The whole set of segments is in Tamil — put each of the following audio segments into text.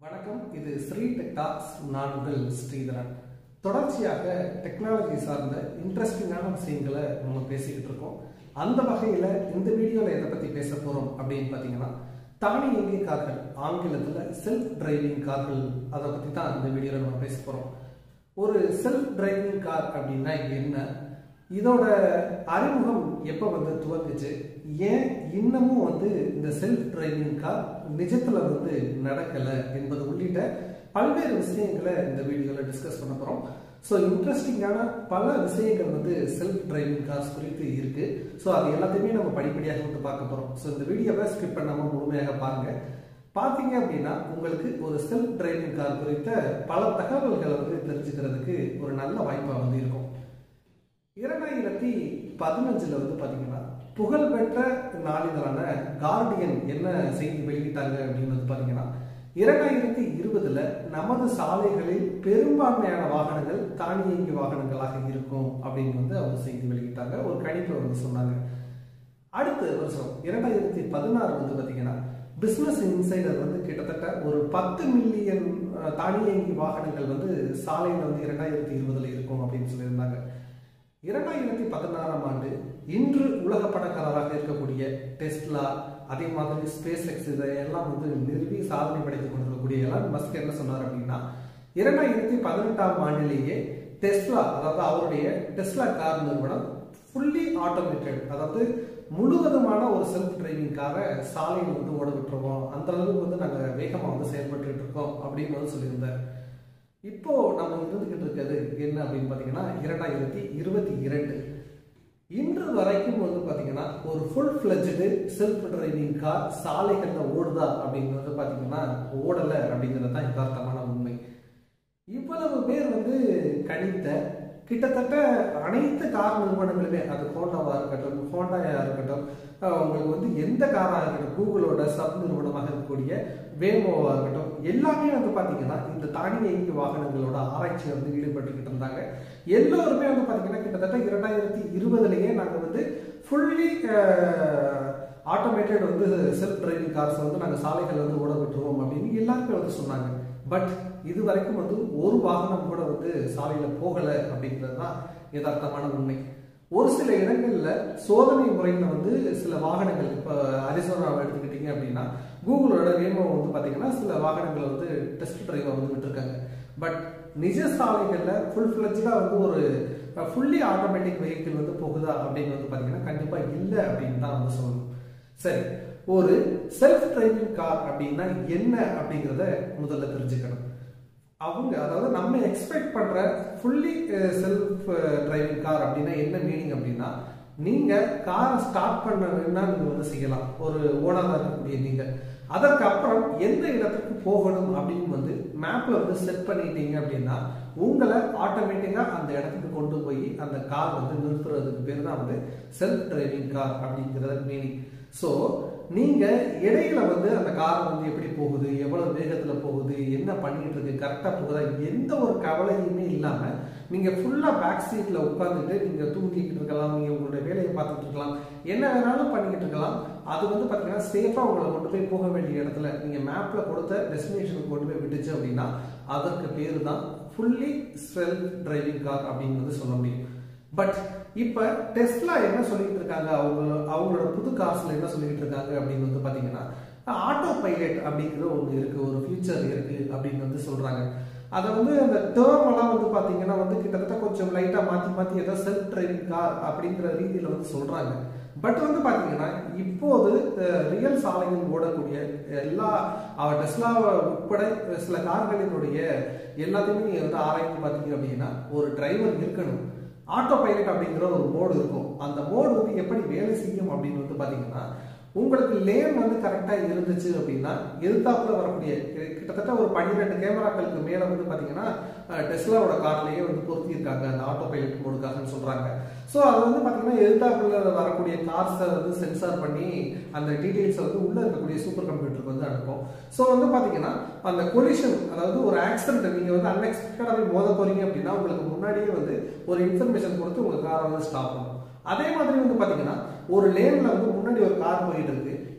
வணக்கம் இது ஸ்ரீ டெக் டாக்ஸ் நான் உங்கள் ஸ்ரீதரன் தொடர்ச்சியாக டெக்னாலஜி சார்ந்த இன்ட்ரெஸ்டிங்கான விஷயங்களை நம்ம பேசிக்கிட்டு இருக்கோம் அந்த வகையில் இந்த வீடியோவில் எதை பற்றி பேச போகிறோம் அப்படின்னு பார்த்தீங்கன்னா தானியங்கி கார்கள் ஆங்கிலத்தில் செல்ஃப் டிரைவிங் கார்கள் அதை பற்றி தான் இந்த வீடியோவில் நம்ம பேச போகிறோம் ஒரு செல்ஃப் டிரைவிங் கார் அப்படின்னா என்ன இதோட அறிமுகம் எப்போ வந்து துவங்குச்சு ஏன் இன்னமும் வந்து இந்த செல்ஃப் டிரைவிங் கார் நிஜத்தில் வந்து நடக்கலை என்பது உள்ளிட்ட பல்வேறு விஷயங்களை இந்த வீடியோவில் டிஸ்கஸ் பண்ண போகிறோம் ஸோ இன்ட்ரெஸ்டிங்கான பல விஷயங்கள் வந்து செல்ஃப் டிரைவிங் கார்ஸ் குறித்து இருக்கு ஸோ அது எல்லாத்தையுமே நம்ம படிப்படியாக வந்து பார்க்க போகிறோம் ஸோ இந்த வீடியோவை ஸ்கிப் பண்ணாமல் முழுமையாக பாருங்கள் பார்த்தீங்க அப்படின்னா உங்களுக்கு ஒரு செல்ஃப் டிரைவிங் கார் குறித்த பல தகவல்களை வந்து தெரிஞ்சுக்கிறதுக்கு ஒரு நல்ல வாய்ப்பாக வந்து இருக்கும் இரண்டாயிரத்தி பதினஞ்சுல வந்து பாத்தீங்கன்னா புகழ்பெற்ற நாளிதழான கார்டியன் என்ன செய்தி வெளியிட்டாங்க அப்படின்னு வந்து பாத்தீங்கன்னா இரண்டாயிரத்தி இருபதுல நமது சாலைகளில் பெரும்பான்மையான வாகனங்கள் தானியங்கி வாகனங்களாக இருக்கும் அப்படின்னு வந்து அவங்க செய்தி வெளியிட்டாங்க ஒரு கணிப்பு வந்து சொன்னாங்க அடுத்த வருஷம் இரண்டாயிரத்தி பதினாறு வந்து பாத்தீங்கன்னா பிசினஸ் இன்சைடர் வந்து கிட்டத்தட்ட ஒரு பத்து மில்லியன் தானியங்கி வாகனங்கள் வந்து சாலையில் வந்து இரண்டாயிரத்தி இருபதுல இருக்கும் அப்படின்னு சொல்லியிருந்தாங்க இரண்டாயிரத்தி பதினாறாம் ஆண்டு இன்று உலக பணக்காரராக இருக்கக்கூடிய டெஸ்லா அதே மாதிரி ஸ்பேஸ் எக்ஸ் இதையெல்லாம் வந்து நிறுவி சாதனை படைத்துக் கொண்டிருக்கக்கூடிய எல்லாம் மஸ்க் என்ன சொன்னார் அப்படின்னா இரண்டாயிரத்தி பதினெட்டாம் ஆண்டிலேயே டெஸ்லா அதாவது அவருடைய டெஸ்லா கார் நிறுவனம் ஃபுல்லி ஆட்டோமேட்டட் அதாவது முழுவதுமான ஒரு செல்ஃப் டிரைவிங் காரை சாலையில் வந்து ஓட விட்டுருவோம் அந்த அளவுக்கு வந்து நாங்கள் வேகமாக வந்து செயல்பட்டு இருக்கோம் அப்படின்னு வந்து சொல்லியிருந்தார் இப்போ நம்ம இருந்துகிட்டு இருக்கிறது என்ன அப்படின்னு பார்த்தீங்கன்னா இரண்டாயிரத்தி இருபத்தி இரண்டு இன்று வரைக்கும் வந்து பார்த்தீங்கன்னா ஒரு full fledged self driving car சாலைகளில் ஓடுதா அப்படிங்கிறது பார்த்தீங்கன்னா ஓடலை அப்படிங்கிறது தான் யதார்த்தமான உண்மை இவ்வளவு பேர் வந்து கணித்த கிட்டத்தட்ட அனைத்து கார் நிறுவனங்களுமே அது ஹோண்டாவாக இருக்கட்டும் ஹோண்டாயா இருக்கட்டும் உங்களுக்கு வந்து எந்த காராக இருக்கட்டும் கூகுளோட சப் நிறுவனமாக இருக்கக்கூடிய வேமோவாக இருக்கட்டும் எல்லாமே வந்து பார்த்தீங்கன்னா இந்த தானியங்கி வாகனங்களோட ஆராய்ச்சி வந்து ஈடுபட்டுக்கிட்டு இருந்தாங்க எல்லோருமே வந்து பார்த்தீங்கன்னா கிட்டத்தட்ட இரண்டாயிரத்தி இருபதுலேயே நாங்கள் வந்து ஃபுல்லி ஆட்டோமேட்டட் வந்து செல்ஃப் டிரைவிங் கார்ஸ் வந்து நாங்கள் சாலைகள் வந்து ஓட விட்டுருவோம் அப்படின்னு எல்லாருமே வந்து சொன்னாங்க பட் இது வரைக்கும் வந்து ஒரு வாகனம் கூட வந்து சாலையில் போகலை அப்படிங்கிறது தான் யதார்த்தமான உண்மை ஒரு சில இடங்கள்ல சோதனை முறையில் வந்து சில வாகனங்கள் இப்போ அரிசோனாவை எடுத்துக்கிட்டீங்க அப்படின்னா கூகுளோட வேமோ வந்து பார்த்தீங்கன்னா சில வாகனங்களை வந்து டெஸ்ட் டிரைவாக வந்து விட்டுருக்காங்க பட் நிஜ சாலைகளில் ஃபுல் ஃபிளஜாக வந்து ஒரு ஃபுல்லி ஆட்டோமேட்டிக் வெஹிக்கிள் வந்து போகுதா அப்படின்னு வந்து பார்த்தீங்கன்னா கண்டிப்பாக இல்லை அப்படின்னு தான் வந்து சொல்லணும் சரி ஒரு செல்ஃப் டிரைவிங் கார் அப்படின்னா என்ன அப்படிங்கிறத முதல்ல தெரிஞ்சுக்கணும் அவங்க அதாவது நம்ம எக்ஸ்பெக்ட் பண்ற ஃபுல்லி செல்ஃப் டிரைவிங் கார் அப்படின்னா என்ன மீனிங் அப்படின்னா நீங்க காரை ஸ்டார்ட் பண்ண வேணா நீங்க வந்து செய்யலாம் ஒரு ஓனராக இருக்கக்கூடிய நீங்க அதற்கப்புறம் எந்த இடத்துக்கு போகணும் அப்படின்னு வந்து மேப்ல வந்து செட் பண்ணிட்டீங்க அப்படின்னா உங்களை ஆட்டோமேட்டிக்கா அந்த இடத்துக்கு கொண்டு போய் அந்த கார் வந்து நிறுத்துறதுக்கு பேர் தான் வந்து செல்ஃப் டிரைவிங் கார் அப்படிங்கிறது மீனிங் ஸோ நீங்க இடையில வந்து அந்த கார் வந்து எப்படி போகுது எவ்வளவு வேகத்துல போகுது என்ன பண்ணிட்டு இருக்கு கரெக்டா போகுதா எந்த ஒரு கவலையுமே இல்லாம நீங்க ஃபுல்லா பேக் சீட்ல உட்காந்துட்டு நீங்க தூங்கிக்கிட்டு இருக்கலாம் நீங்க உங்களுடைய வேலையை பார்த்துட்டு இருக்கலாம் என்ன வேணாலும் பண்ணிக்கிட்டு இருக்கலாம் அது வந்து பாத்தீங்கன்னா சேஃபா உங்களை கொண்டு போய் போக வேண்டிய இடத்துல நீங்க மேப்ல கொடுத்த டெஸ்டினேஷனுக்கு கொண்டு போய் விட்டுச்சு அப்படின்னா அதற்கு பேர் தான் ஃபுல்லி செல்ஃப் டிரைவிங் கார் அப்படின்னு வந்து சொல்ல முடியும் பட் இப்ப டெஸ்லா என்ன சொல்லிட்டு இருக்காங்க அவங்க அவங்களோட புது காசுல என்ன சொல்லிட்டு இருக்காங்க அப்படின்னு வந்து பாத்தீங்கன்னா ஆட்டோ பைலட் அப்படிங்கிற ஒன்று இருக்கு ஒரு ஃபியூச்சர் இருக்கு அப்படின்னு வந்து சொல்றாங்க அதை வந்து அந்த டேர்ம் எல்லாம் வந்து பாத்தீங்கன்னா வந்து கிட்டத்தட்ட கொஞ்சம் லைட்டா மாத்தி மாத்தி ஏதோ செல்ஃப் டிரைவிங் கார் அப்படிங்கிற ரீதியில வந்து சொல்றாங்க பட் வந்து பாத்தீங்கன்னா இப்போது ரியல் சாலையில் ஓடக்கூடிய எல்லா டெஸ்லாவை உட்பட சில கார்களினுடைய எல்லாத்தையுமே நீங்க வந்து ஆராய்ந்து பார்த்தீங்க அப்படின்னா ஒரு டிரைவர் இருக்கணும் ஆட்டோ பைலட் அப்படிங்கிற ஒரு மோடு இருக்கும் அந்த மோடு வந்து எப்படி வேலை செய்யும் அப்படின்னு வந்து பார்த்தீங்கன்னா உங்களுக்கு லேன் வந்து கரெக்டாக இருந்துச்சு அப்படின்னா எதிர்த்தாப்புல வரக்கூடிய கிட்டத்தட்ட ஒரு பன்னிரெண்டு கேமராக்களுக்கு மேலே வந்து பார்த்தீங்கன்னா டெஸ்லாவோட கார்லேயே வந்து பொருத்தியிருக்காங்க அந்த ஆட்டோ பைலட் மோடுக்காகன்னு சொல்கிறாங்க ஸோ அது வந்து பார்த்தீங்கன்னா எதிர்த்தாப்புல வரக்கூடிய கார்ஸை வந்து சென்சார் பண்ணி அந்த டீட்டெயில்ஸை வந்து உள்ளே இருக்கக்கூடிய சூப்பர் கம்ப்யூட்டருக்கு வந்து அனுப்பும் ஸோ வந்து பார்த்தீங்கன்னா அந்த கொலிஷன் அதாவது ஒரு ஆக்சிடென்ட் நீங்கள் வந்து அன்எக்ஸ்பெக்டடாக மோத போறீங்க அப்படின்னா உங்களுக்கு முன்னாடியே வந்து ஒரு இன்ஃபர்மேஷன் கொடுத்து உங்கள் காரை வந்து ஸ்டாப் பண்ணும் அதே மாதிரி வந்து பார்த்தீங்கன்னா ஒரு லேனில் வந்து முன்னாடி ஒரு கார் போயிட்டு இருக்கு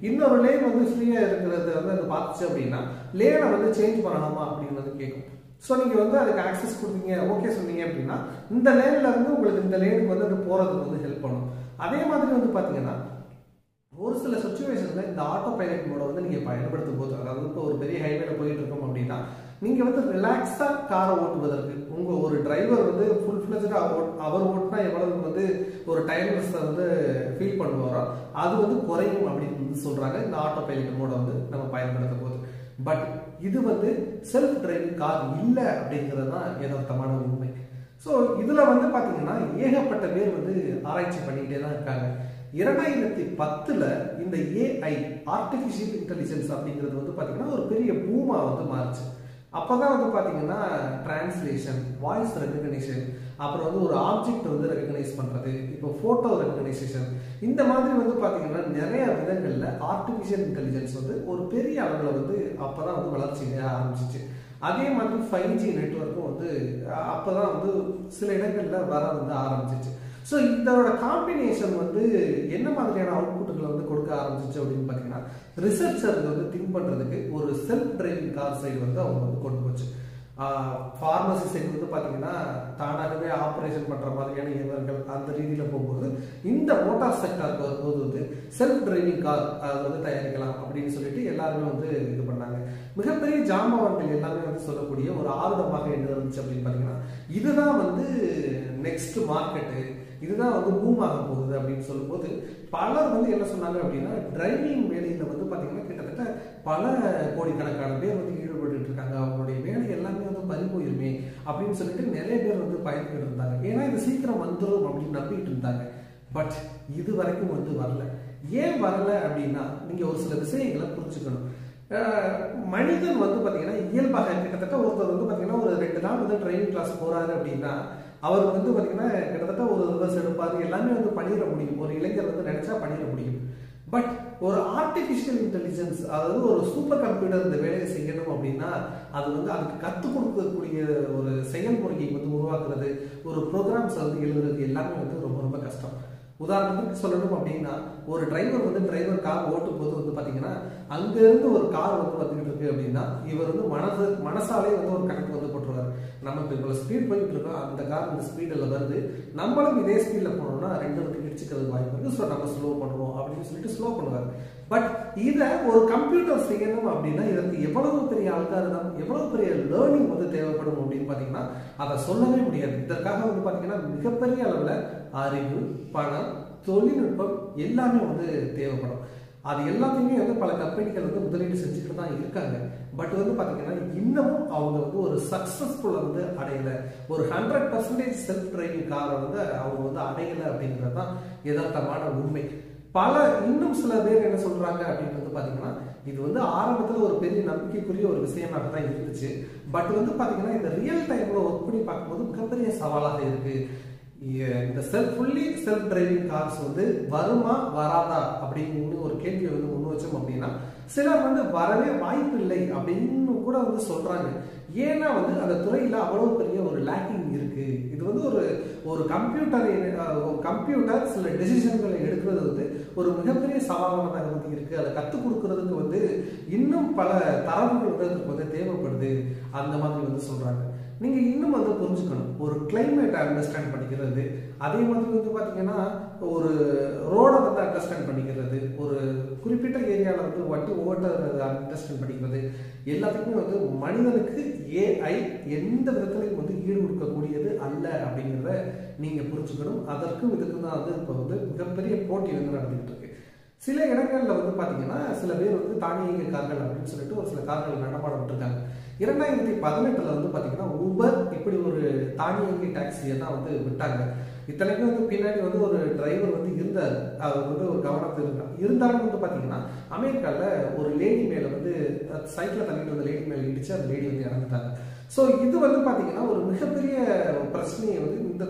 இன்னொரு லேன் வந்து ஃப்ரீயாக இருக்கிறத வந்து அது பார்த்துச்சு அப்படின்னா லேனை வந்து சேஞ்ச் பண்ணலாமா அப்படின்னு வந்து கேட்கும் ஸோ நீங்கள் வந்து அதுக்கு ஆக்சஸ் கொடுத்தீங்க ஓகே சொன்னீங்க அப்படின்னா இந்த லேனில் இருந்து உங்களுக்கு இந்த லேனுக்கு வந்து அது போகிறதுக்கு வந்து ஹெல்ப் பண்ணும் அதே மாதிரி வந்து பார்த்தீங்கன்னா ஒரு சில சுச்சுவேஷனில் இந்த ஆட்டோ பைலட் மோட வந்து நீங்கள் பயன்படுத்தும் போது அதாவது இப்போ ஒரு பெரிய ஹைவேல போயிட்டு இருக்கோம் அப்படின்னா நீங்கள் வந்து ரிலாக்ஸாக காரை ஓட்டுவதற்கு உங்கள் ஒரு டிரைவர் வந்து ஃபுல் ஃப்ளெஜாக அவர் ஓட்டினா எவ்வளவு வந்து ஒரு டைம்லெஸ்ஸை வந்து ஃபீல் பண்ணுவாரோ அது வந்து குறையும் அப்படின்னு வந்து சொல்கிறாங்க இந்த ஆட்டோ பைலட் மோட வந்து நம்ம பயன்படுத்தும் போது பட் இது வந்து செல்ஃப் டிரைவிங் கார் இல்லை அப்படிங்கிறது தான் யதார்த்தமான உண்மை ஸோ இதில் வந்து பார்த்தீங்கன்னா ஏகப்பட்ட பேர் வந்து ஆராய்ச்சி பண்ணிக்கிட்டே தான் இருக்காங்க இரண்டாயிரத்தி பத்தில் இந்த ஏஐ ஆர்டிஃபிஷியல் இன்டெலிஜென்ஸ் அப்படிங்கிறது வந்து பார்த்தீங்கன்னா ஒரு பெரிய பூமா வந்து மாறுச்சு அப்போ தான் வந்து பார்த்தீங்கன்னா டிரான்ஸ்லேஷன் வாய்ஸ் ரெகக்னிஷன் அப்புறம் வந்து ஒரு ஆப்ஜெக்ட் வந்து ரெகக்னைஸ் பண்ணுறது இப்போ ஃபோட்டோ ரெகக்னைசேஷன் இந்த மாதிரி வந்து பார்த்தீங்கன்னா நிறைய விதங்களில் ஆர்டிஃபிஷியல் இன்டெலிஜென்ஸ் வந்து ஒரு பெரிய அளவில் வந்து அப்போ தான் வந்து வளர்ச்சி ஆரம்பிச்சிச்சு அதே மாதிரி ஃபைவ் ஜி நெட்ஒர்க்கும் வந்து அப்போ தான் வந்து சில இடங்களில் வர வந்து ஆரம்பிச்சிச்சு ஸோ இதோட காம்பினேஷன் வந்து என்ன மாதிரியான அவுட்புட்டுகளை வந்து கொடுக்க ஆரம்பிச்சிச்சு அப்படின்னு பார்த்தீங்கன்னா ரிசர்ச்சர் வந்து திங்க் பண்ணுறதுக்கு ஒரு செல்ஃப் டிரைவிங் கார் சைடு வந்து அவங்க வந்து கொண்டு போச்சு ஃபார்மசி சைடு வந்து பார்த்தீங்கன்னா தானாகவே ஆப்ரேஷன் பண்ணுற மாதிரியான இயந்திரங்கள் அந்த ரீதியில் போகும்போது இந்த மோட்டார் செக்டாருக்கு வரும்போது வந்து செல்ஃப் டிரைவிங் கார் அதை வந்து தயாரிக்கலாம் அப்படின்னு சொல்லிட்டு எல்லாருமே வந்து இது பண்ணாங்க மிகப்பெரிய ஜாமான்கள் எல்லாமே வந்து சொல்லக்கூடிய ஒரு ஆர்வமாக என்ன இருந்துச்சு அப்படின்னு பார்த்தீங்கன்னா இதுதான் வந்து நெக்ஸ்ட் மார்க்கெட்டு இதுதான் வந்து பூம் ஆக போகுது அப்படின்னு சொல்லும்போது பலர் வந்து என்ன சொன்னாங்க அப்படின்னா டிரைவிங் வேலையில் வந்து பார்த்தீங்கன்னா கிட்டத்தட்ட பல கோடிக்கணக்கான பேர் வந்து ஈடுபட்டு இருக்காங்க அவங்களுடைய வேலை எல்லாமே வந்து பறி போயிருமே அப்படின்னு சொல்லிட்டு நிறைய பேர் வந்து பயந்துகிட்டு இருந்தாங்க ஏன்னா இது சீக்கிரம் வந்துடும் அப்படின்னு நம்பிட்டு இருந்தாங்க பட் இது வரைக்கும் வந்து வரல ஏன் வரல அப்படின்னா நீங்கள் ஒரு சில விஷயங்களை புரிஞ்சுக்கணும் மனிதன் வந்து பார்த்தீங்கன்னா இயல்பாக கிட்டத்தட்ட ஒருத்தர் வந்து பார்த்தீங்கன்னா ஒரு ரெண்டு நாள் வந்து ட்ரைனிங் கிளாஸ் போறாரு அப்படின்னா அவர் வந்து பார்த்தீங்கன்னா கிட்டத்தட்ட ஒரு ரிவர்ஸ் எடுப்பார் எல்லாமே வந்து பண்ணிட முடியும் ஒரு இளைஞர் வந்து நினைச்சா பண்ணிட முடியும் பட் ஒரு ஆர்டிஃபிஷியல் இன்டெலிஜென்ஸ் அதாவது ஒரு சூப்பர் கம்ப்யூட்டர் இந்த வேலையை செய்யணும் அப்படின்னா அது வந்து அதுக்கு கற்றுக் கொடுக்கக்கூடிய ஒரு செயல்முறையை வந்து உருவாக்குறது ஒரு ப்ரோக்ராம்ஸ் வந்து எழுதுறது எல்லாமே வந்து ரொம்ப ரொம்ப கஷ்டம் உதாரணத்துக்கு சொல்லணும் அப்படின்னா ஒரு டிரைவர் வந்து டிரைவர் கார் ஓட்டும் போது வந்து பார்த்தீங்கன்னா அங்கேருந்து ஒரு கார் வந்து வந்துகிட்டு இருக்கு அப்படின்னா இவர் வந்து மனது மனசாலே வந்து ஒரு கணக்கு வந்து போட்டுருவார் நமக்கு இவ்வளோ ஸ்பீட் போயிட்டு இருக்கோம் அந்த கார் இந்த ஸ்பீடில் வருது நம்மளும் இதே ஸ்பீடில் போனோம்னா ரெண்டு வந்து இடிச்சுக்கிறதுக்கு வாய்ப்பு இருக்குது ஸோ நம்ம ஸ்லோ பண்ணுவோம் அப்படின்னு சொல்லிட்டு ஸ்லோ பண்ணுவார் பட் இதை ஒரு கம்ப்யூட்டர் செய்யணும் அப்படின்னா இதற்கு எவ்வளவு பெரிய அல்காரிதம் எவ்வளவு பெரிய லேர்னிங் வந்து தேவைப்படும் அப்படின்னு பார்த்தீங்கன்னா அதை சொல்லவே முடியாது இதற்காக வந்து பார்த்தீங்கன்னா மிகப்பெரிய அளவில் அறிவு பணம் தொழில்நுட்பம் எல்லாமே வந்து தேவைப்படும் அது எல்லாத்தையுமே வந்து பல கம்பெனிகள் வந்து முதலீடு செஞ்சுட்டு தான் இருக்காங்க பட் வந்து பார்த்தீங்கன்னா இன்னமும் அவங்க வந்து ஒரு சக்ஸஸ்ஃபுல்லை வந்து அடையலை ஒரு ஹண்ட்ரட் பர்சன்டேஜ் செல்ஃப் டிரைவிங் காரை வந்து அவங்க வந்து அடையலை அப்படிங்கிறது தான் யதார்த்தமான உண்மை பல இன்னும் சில பேர் என்ன சொல்றாங்க அப்படின்னு வந்து பாத்தீங்கன்னா இது வந்து ஆரம்பத்தில் ஒரு பெரிய நம்பிக்கைக்குரிய ஒரு விஷயமாக தான் இருந்துச்சு பட் வந்து பாத்தீங்கன்னா இந்த ரியல் டைம்ல ஒர்க் பண்ணி பார்க்கும்போது மிகப்பெரிய சவாலாக இருக்கு இந்த self fully self driving cars வந்து வருமா வராதா அப்படின்னு ஒரு கேள்வியை வந்து முன் வச்சோம் அப்படின்னா சிலர் வந்து வரவே வாய்ப்பு இல்லை அப்படின்னு கூட வந்து சொல்றாங்க ஏன்னா வந்து அந்த துறையில அவ்வளவு பெரிய ஒரு லேக்கிங் இருக்கு இது வந்து ஒரு ஒரு கம்ப்யூட்டர் கம்ப்யூட்டர் சில டெசிஷன்களை எடுக்கிறது வந்து ஒரு மிகப்பெரிய சவாலானதாக வந்து இருக்கு அதை கற்றுக் கொடுக்கறதுக்கு வந்து இன்னும் பல தரவுகள் வந்து அதுக்கு வந்து தேவைப்படுது அந்த மாதிரி வந்து சொல்றாங்க நீங்க இன்னும் வந்து புரிஞ்சுக்கணும் ஒரு கிளைமேட்டை அண்டர்ஸ்டாண்ட் பண்ணிக்கிறது அதே மாதிரி வந்து பாத்தீங்கன்னா ஒரு ரோடை வந்து அண்டர்ஸ்டாண்ட் பண்ணிக்கிறது ஒரு குறிப்பிட்ட ஏரியாவில் வந்து வண்டி ஓட்டுறத அண்டர்ஸ்டாண்ட் பண்ணிக்கிறது எல்லாத்துக்குமே வந்து மனிதனுக்கு ஏஐ எந்த விதத்திலையும் வந்து ஈடு கொடுக்கக்கூடியது அல்ல அப்படிங்கிறத நீங்க புரிஞ்சுக்கணும் அதற்கும் இதுக்கும் தான் வந்து இப்போ வந்து மிகப்பெரிய போட்டி வந்து நடந்துகிட்டு இருக்கு சில இடங்கள்ல வந்து பாத்தீங்கன்னா சில பேர் வந்து தானியங்கி கார்கள் அப்படின்னு சொல்லிட்டு ஒரு சில கார்கள் நடமாட விட்டுருக்காங்க இரண்டாயிரத்தி பதினெட்டுல வந்து பாத்தீங்கன்னா ஊபர் இப்படி ஒரு தானியங்கி டாக்ஸியை தான் வந்து விட்டாங்க இத்தனைக்கும் வந்து பின்னாடி வந்து ஒரு டிரைவர் வந்து இருந்தார் அவர் வந்து ஒரு கவனத்தில் இருந்தார் இருந்தாலும் வந்து பாத்தீங்கன்னா அமெரிக்காவில் ஒரு லேடி மேல வந்து சைக்கிளை தள்ளிட்டு வந்த லேடி மேல இடிச்சு அந்த லேடி வந்து இறந்துட்டாங்க ஸோ இது வந்து பாத்தீங்கன்னா ஒரு மிகப்பெரிய பிரச்சனையை வந்து இந்த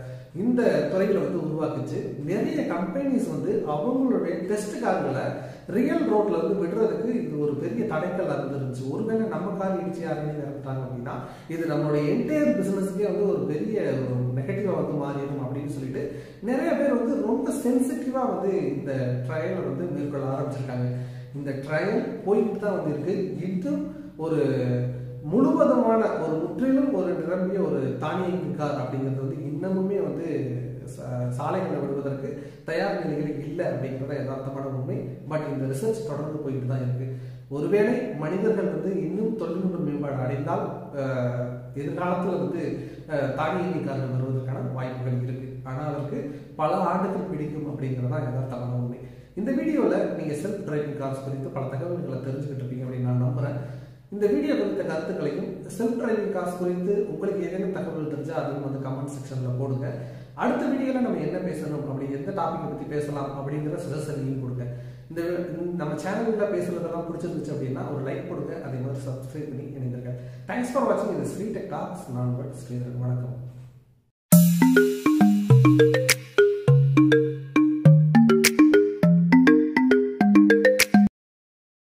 இந்த துறையில வந்து உருவாக்குச்சு நிறைய கம்பெனிஸ் வந்து அவங்களுடைய டெஸ்ட் கார்களை ரியல் ரோட்ல வந்து விடுறதுக்கு இது ஒரு பெரிய தடைக்கல் இருந்துருந்துச்சு ஒருவேளை நம்ம கார் இடிச்சு யாருமே இறந்துட்டாங்க அப்படின்னா இது நம்மளுடைய என்டையர் பிசினஸ்க்கே வந்து ஒரு பெரிய ஒரு நெகட்டிவா வந்து மாறிடும் அப்படின்னு சொல்லிட்டு நிறைய பேர் வந்து ரொம்ப சென்சிட்டிவா வந்து இந்த ட்ரையலை வந்து மேற்கொள்ள ஆரம்பிச்சிருக்காங்க இந்த ட்ரையல் போயிட்டு தான் வந்து இருக்கு இது ஒரு முழுவதுமான ஒரு முற்றிலும் ஒரு நிரம்பிய ஒரு தானியங்கி கார் அப்படிங்கிறது வந்து இன்னமுமே வந்து ச- சாலைகளை விடுவதற்கு தயார் நிலையில் இல்லை அப்படிங்கிறத யதார்த்தமான உண்மை பட் இந்த ரிசர்ச் தொடர்ந்து போயிட்டு தான் இருக்கு ஒருவேளை மனிதர்கள் வந்து இன்னும் தொழில்நுட்ப மேம்பாடு அடைந்தால் அஹ், எதிர்காலத்தில் வந்து அஹ், தானியங்கி கார்கள் வருவதற்கான வாய்ப்புகள் இருக்கு ஆனால் அதற்கு பல ஆண்டுகள் பிடிக்கும் அப்படிங்கிறது தான் யதார்த்தமான உண்மை இந்த வீடியோவில் நீங்கள் செல்ஃப் டிரைவிங் கார்ஸ் குறித்து பல தகவல்களை தெரிஞ்சுக்கிட்டு இருப்பீங்க அப்படின்னு நான் நம்புறேன் இந்த வீடியோ குறித்த கருத்துக்களையும் செல்ஃப் டிரைவிங் கார்ஸ் குறித்து உங்களுக்கு ஏதேனும் தகவல் தெரிஞ்சா அதையும் வந்து கமெண்ட் செக்ஷனில் போடுங்க அடுத்த வீடியோவில் நம்ம என்ன பேசணும் அப்படி எந்த டாபிக் பற்றி பேசலாம் அப்படிங்கிற சஜஷனையும் கொடுங்க இந்த இந்த- நம்ம சேனலில் பேசுறதெல்லாம் பிடிச்சிருந்துச்சு அப்படின்னா ஒரு லைக் கொடுங்க அதே மாதிரி சப்ஸ்கிரைப் பண்ணி இணைந்திருங்க தேங்க்ஸ் ஃபார் வாட்சிங் இது ஸ்ரீ டெக் டாக்ஸ் நான் உங்கள் ஸ்ரீதரன் வணக்கம்